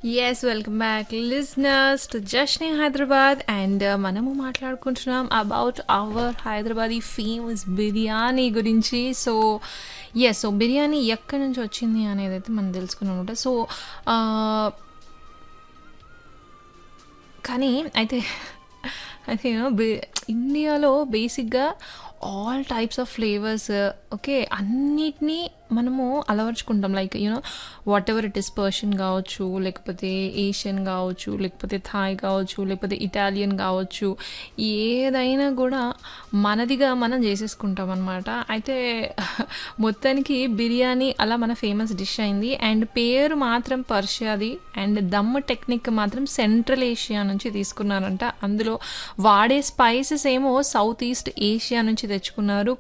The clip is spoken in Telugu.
yes welcome back listeners to Jashne Hyderabad and మనము మాట్లాడుకుంటున్నాం అబౌట్ అవర్ హైదరాబాద్ ఈ ఫేమస్ బిర్యానీ గురించి సో ఎస్ సో బిర్యానీ ఎక్కడి నుంచి వచ్చింది అనేది అయితే మనం తెలుసుకున్నాం అనమాట సో కానీ అయితే అయితే బి ఇండియాలో బేసిక్గా all types of flavours okay అన్నిటినీ మనము అలవర్చుకుంటాం like you know whatever it is Persian కావచ్చు లేకపోతే ఏషియన్ కావచ్చు లేకపోతే థాయ్ కావచ్చు లేకపోతే ఇటాలియన్ కావచ్చు ఏదైనా కూడా మనదిగా మనం చేసేసుకుంటాం అనమాట అయితే మొత్తానికి బిర్యానీ అలా మన ఫేమస్ డిష్ అయింది అండ్ పేరు మాత్రం పర్షియాది అండ్ దమ్ టెక్నిక్ మాత్రం సెంట్రల్ ఏషియా నుంచి తీసుకున్నారంట అందులో వాడే స్పైసెస్ ఏమో సౌత్ ఈస్ట్ ఏషియా నుంచి తెచ్చుకున్నారు